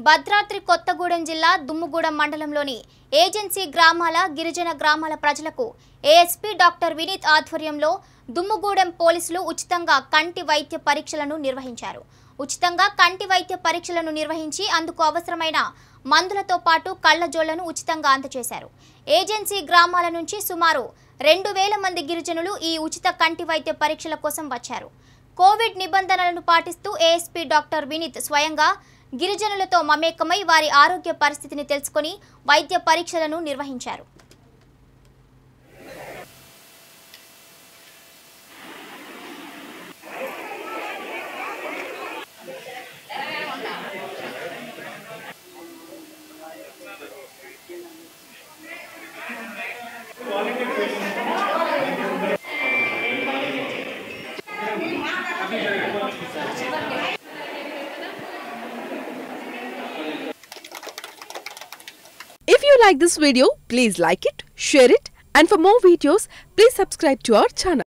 భద్రాద్రి కొత్తగూడెం జిల్లా దుమ్ముగూడెం మండలంలోని ఏజెన్సీ గ్రామాల గిరిజన గ్రామాల ప్రజలకు ఏఎస్పీ డాక్టర్ వినీత్ ఆధ్వర్యంలో దుమ్ముగూడెం పోలీసులు ఉచితంగా కంటి వైద్య పరీక్షలను నిర్వహించారు ఉచితంగా కంటి వైద్య పరీక్షలను నిర్వహించి అందుకు అవసరమైన మందులతో పాటు కళ్ళజోళ్లను ఉచితంగా అందజేశారు ఏజెన్సీ గ్రామాల నుంచి సుమారు రెండు వేల మంది గిరిజనులు ఈ ఉచిత కంటి వైద్య పరీక్షల కోసం వచ్చారు కోవిడ్ నిబంధనలను పాటిస్తూ ఏఎస్పీ డాక్టర్ వినీత్ స్వయంగా గిరిజనులతో మమేకమై వారి ఆరోగ్య పరిస్థితిని తెలుసుకొని వైద్య పరీక్షలను నిర్వహించారు If you like this video, please like it, share it, and for more videos, please subscribe to our channel.